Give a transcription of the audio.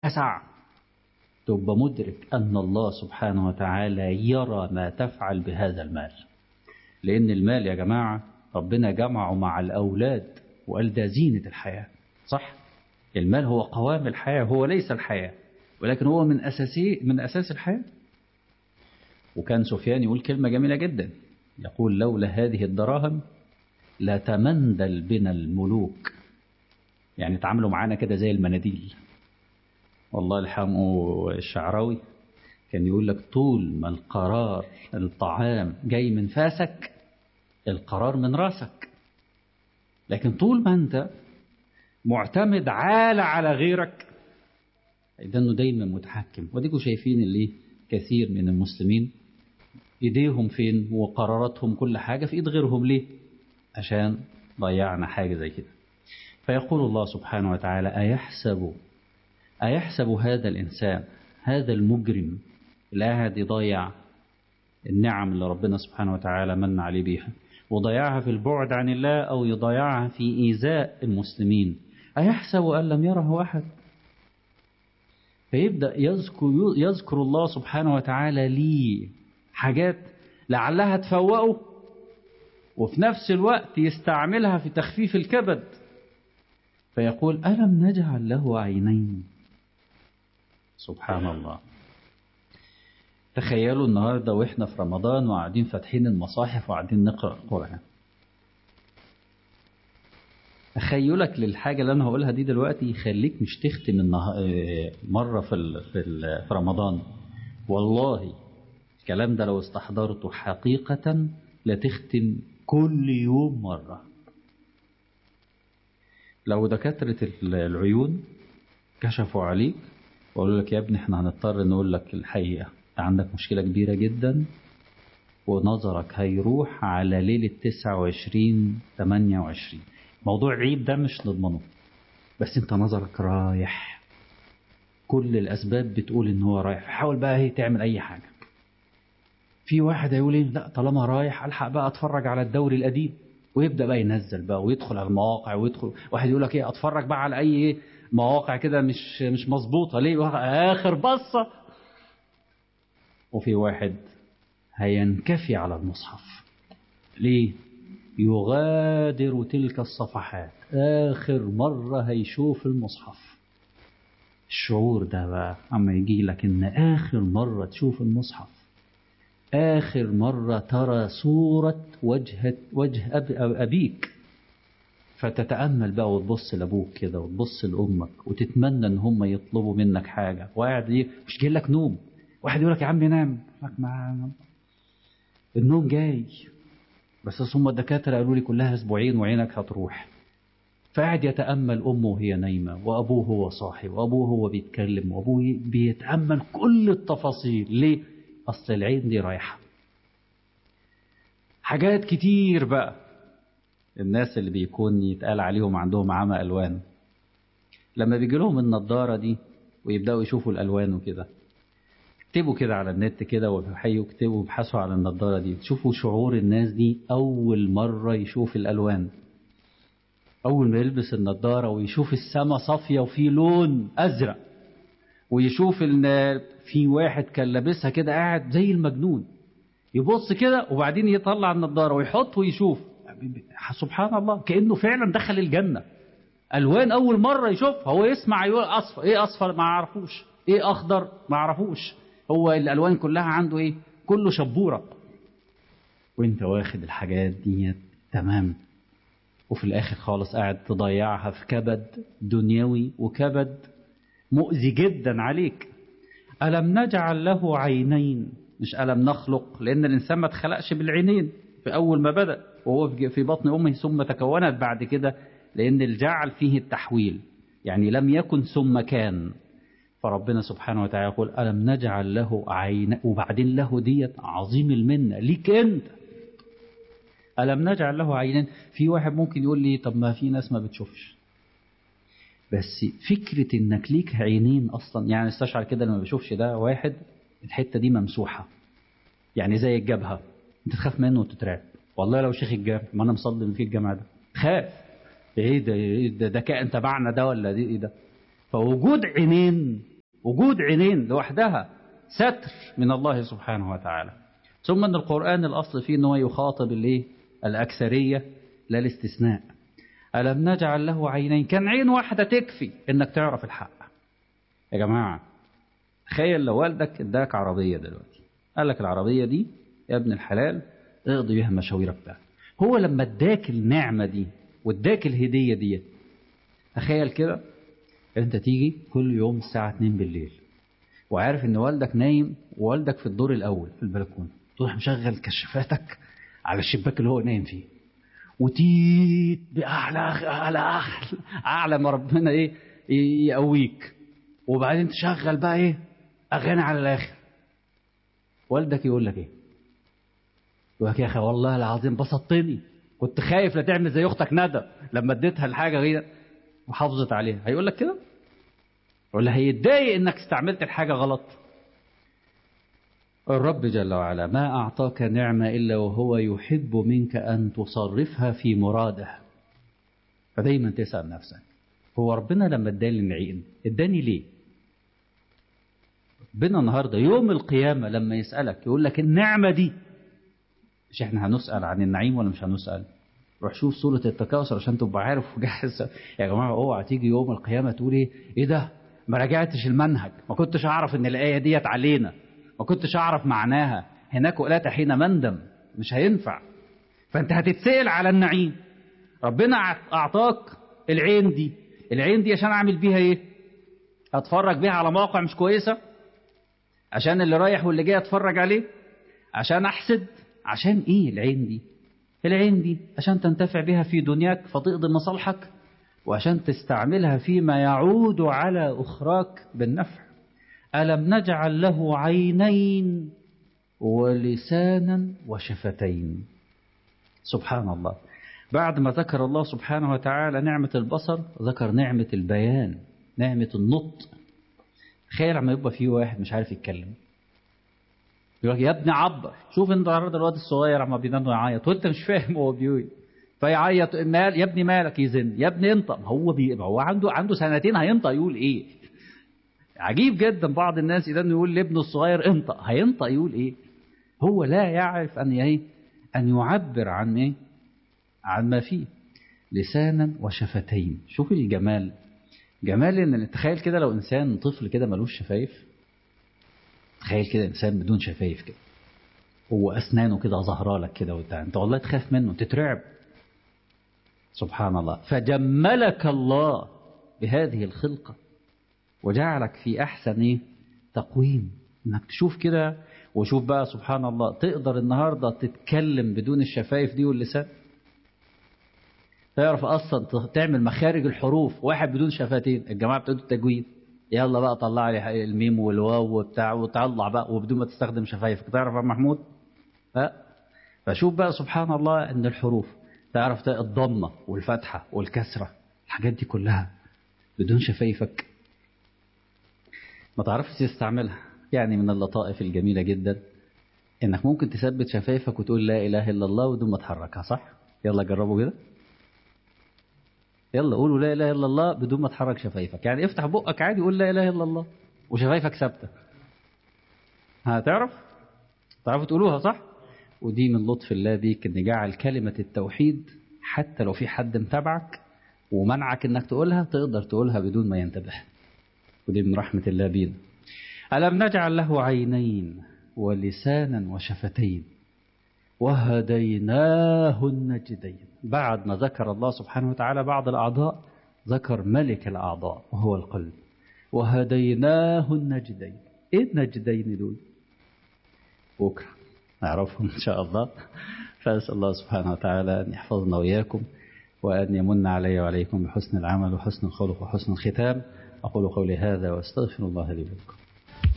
اتسع تبقى مدرك أن الله سبحانه وتعالى يرى ما تفعل بهذا المال لأن المال يا جماعة ربنا جمعه مع الأولاد وقال ده زينة الحياة صح المال هو قوام الحياة هو ليس الحياة ولكن هو من أساسي من أساس الحياة وكان سفيان يقول كلمة جميلة جدا يقول لولا هذه الدراهم لتمندل بنا الملوك يعني تعاملوا معانا كده زي المناديل والله يرحمه الشعراوي كان يقول لك طول ما القرار الطعام جاي من فاسك القرار من راسك لكن طول ما انت معتمد عالة على غيرك ده انه دايما متحكم وديكوا شايفين اللي كثير من المسلمين ايديهم فين وقراراتهم كل حاجة في ايد غيرهم ليه عشان ضيعنا حاجة زي كده فيقول الله سبحانه وتعالى أيحسب أيحسب هذا الإنسان هذا المجرم اللي قاعد يضيع النعم اللي ربنا سبحانه وتعالى من عليه بيها وضيعها في البعد عن الله أو يضيعها في إيذاء المسلمين أيحسب أن لم يره أحد فيبدأ يذكر, يذكر الله سبحانه وتعالى ليه حاجات لعلها تفوقه وفي نفس الوقت يستعملها في تخفيف الكبد فيقول ألم نجعل له عينين سبحان الله تخيلوا النهاردة وإحنا في رمضان وقاعدين فاتحين المصاحف وقاعدين نقرأ القرآن تخيلك للحاجة اللي أنا هقولها دي دلوقتي يخليك مش تختم النها... مرة في ال... في, ال... في رمضان والله الكلام ده لو استحضرته حقيقة لتختم كل يوم مرة لو دكاترة العيون كشفوا عليك وقالوا لك يا ابني احنا هنضطر نقول لك الحقيقة انت عندك مشكلة كبيرة جدا ونظرك هيروح على ليلة 29 28 موضوع عيب ده مش نضمنه بس انت نظرك رايح كل الاسباب بتقول ان هو رايح حاول بقى هي تعمل اي حاجة في واحد هيقول ايه لا طالما رايح الحق بقى اتفرج على الدوري القديم ويبدا بقى ينزل بقى ويدخل على المواقع ويدخل واحد يقول لك ايه اتفرج بقى على اي ايه مواقع كده مش مش مظبوطه ليه اخر بصه وفي واحد هينكفي على المصحف ليه يغادر تلك الصفحات اخر مره هيشوف المصحف الشعور ده بقى اما يجي لك ان اخر مره تشوف المصحف آخر مرة ترى صورة وجه وجه أب أبيك فتتأمل بقى وتبص لأبوك كده وتبص لأمك وتتمنى إن هم يطلبوا منك حاجة وقاعد إيه مش جاي لك نوم واحد يقول لك يا عم نام لك ما النوم جاي بس هم الدكاترة قالوا لي كلها أسبوعين وعينك هتروح فقاعد يتأمل أمه وهي نايمة وأبوه هو صاحي وأبوه هو بيتكلم وأبوه بيتأمل كل التفاصيل ليه؟ أصل العين دي رايحة حاجات كتير بقى الناس اللي بيكون يتقال عليهم عندهم عمى ألوان لما بيجي لهم النضارة دي ويبدأوا يشوفوا الألوان وكده اكتبوا كده على النت كده وحيوا اكتبوا ابحثوا على النضارة دي تشوفوا شعور الناس دي أول مرة يشوف الألوان أول ما يلبس النضارة ويشوف السما صافية وفي لون أزرق ويشوف ان في واحد كان لابسها كده قاعد زي المجنون يبص كده وبعدين يطلع النضاره ويحط ويشوف سبحان الله كانه فعلا دخل الجنه الوان اول مره يشوفها هو يسمع يقول اصفر ايه اصفر ما يعرفوش ايه اخضر ما يعرفوش هو الالوان كلها عنده ايه كله شبوره وانت واخد الحاجات دي تمام وفي الاخر خالص قاعد تضيعها في كبد دنيوي وكبد مؤذي جدا عليك ألم نجعل له عينين مش ألم نخلق لأن الإنسان ما اتخلقش بالعينين في أول ما بدأ وهو في بطن أمه ثم تكونت بعد كده لأن الجعل فيه التحويل يعني لم يكن ثم كان فربنا سبحانه وتعالى يقول ألم نجعل له عين وبعدين له ديت عظيم المنة ليك أنت ألم نجعل له عينين في واحد ممكن يقول لي طب ما في ناس ما بتشوفش بس فكرة انك ليك عينين اصلا يعني استشعر كده لما بشوفش ده واحد الحتة دي ممسوحة يعني زي الجبهة انت تخاف منه وتترعب والله لو شيخ الجامع ما انا مصلي في الجامع ده خاف ايه ده إيه ده, ده كائن تبعنا ده ولا دي ايه ده فوجود عينين وجود عينين لوحدها ستر من الله سبحانه وتعالى ثم أن القرآن الأصل فيه أنه يخاطب الايه الأكثرية لا الاستثناء ألم نجعل له عينين كان عين واحدة تكفي إنك تعرف الحق يا جماعة تخيل لو والدك اداك عربية دلوقتي قال لك العربية دي يا ابن الحلال اقضي بيها مشاويرك بتاعتك هو لما اداك النعمة دي واداك الهدية دي تخيل كده انت تيجي كل يوم الساعة 2 بالليل وعارف ان والدك نايم ووالدك في الدور الاول في البلكونه تروح مشغل كشافاتك على الشباك اللي هو نايم فيه وتيت باعلى اعلى اعلى اعلى ما ربنا ايه يقويك وبعدين تشغل بقى ايه اغاني على الاخر والدك يقول لك ايه يقول لك يا اخي والله العظيم بسطتني كنت خايف لا تعمل زي اختك ندى لما اديتها الحاجه غير وحافظت عليها هيقول لك كده ولا هيتضايق انك استعملت الحاجه غلط الرب جل وعلا ما اعطاك نعمه الا وهو يحب منك ان تصرفها في مراده فدايما تسال نفسك هو ربنا لما اداني العين اداني ليه ربنا النهارده يوم القيامه لما يسالك يقول لك النعمه دي مش احنا هنسال عن النعيم ولا مش هنسال روح شوف سوره التكاثر عشان تبقى عارف وجاهز يا جماعه اوعى تيجي يوم القيامه تقول ايه ايه ده ما راجعتش المنهج ما كنتش اعرف ان الايه ديت علينا ما كنتش اعرف معناها هناك وقلت حين مندم مش هينفع فانت هتتسال على النعيم ربنا اعطاك العين دي العين دي عشان اعمل بيها ايه اتفرج بيها على مواقع مش كويسه عشان اللي رايح واللي جاي اتفرج عليه عشان احسد عشان ايه العين دي العين دي عشان تنتفع بها في دنياك فتقضي مصالحك وعشان تستعملها فيما يعود على أخراك بالنفع ألم نجعل له عينين ولسانا وشفتين سبحان الله بعد ما ذكر الله سبحانه وتعالى نعمة البصر ذكر نعمة البيان نعمة النطق تخيل لما يبقى في واحد مش عارف يتكلم يقول لك يا ابني عبر شوف انت النهارده الواد الصغير عم بينام يعيط وانت مش فاهم هو بيقول فيعيط مال يا ابني مالك يزن يا ابني انطق هو بي... هو عنده عنده سنتين هينطق يقول ايه عجيب جدا بعض الناس اذا يقول لابنه الصغير انطق هينطق يقول ايه هو لا يعرف ان ايه ان يعبر عن ايه عن ما فيه لسانا وشفتين شوف الجمال جمال ان تخيل كده لو انسان طفل كده ملوش شفايف تخيل كده انسان بدون شفايف كده هو اسنانه كده ظاهره لك كده وبتاع انت والله تخاف منه تترعب سبحان الله فجملك الله بهذه الخلقة وجعلك في أحسن إيه؟ تقويم إنك تشوف كده وشوف بقى سبحان الله تقدر النهاردة تتكلم بدون الشفايف دي واللسان تعرف أصلا تعمل مخارج الحروف واحد بدون شفتين الجماعة بتقول التجويد يلا بقى طلع لي الميم والواو وبتاع وطلع بقى وبدون ما تستخدم شفايفك تعرف يا محمود؟ ها؟ فشوف بقى سبحان الله ان الحروف تعرف الضمة والفتحة والكسرة الحاجات دي كلها بدون شفايفك ما تعرفش تستعملها يعني من اللطائف الجميلة جدا انك ممكن تثبت شفايفك وتقول لا اله الا الله بدون ما تحركها صح يلا جربوا كده يلا قولوا لا اله الا الله بدون ما تحرك شفايفك يعني افتح بقك عادي قول لا اله الا الله وشفايفك ثابته هتعرف تعرفوا تقولوها صح ودي من لطف الله بيك ان جعل كلمة التوحيد حتى لو في حد متابعك ومنعك انك تقولها تقدر تقولها بدون ما ينتبه ودي من رحمة الله بينا ألم نجعل له عينين ولسانا وشفتين وهديناه النجدين بعد ما ذكر الله سبحانه وتعالى بعض الأعضاء ذكر ملك الأعضاء وهو القلب وهديناه النجدين إيه النجدين دول بكره نعرفهم إن شاء الله فأسأل الله سبحانه وتعالى أن يحفظنا وإياكم وأن يمن علي وعليكم بحسن العمل وحسن الخلق وحسن الختام أقول قولي هذا وأستغفر الله لي ولكم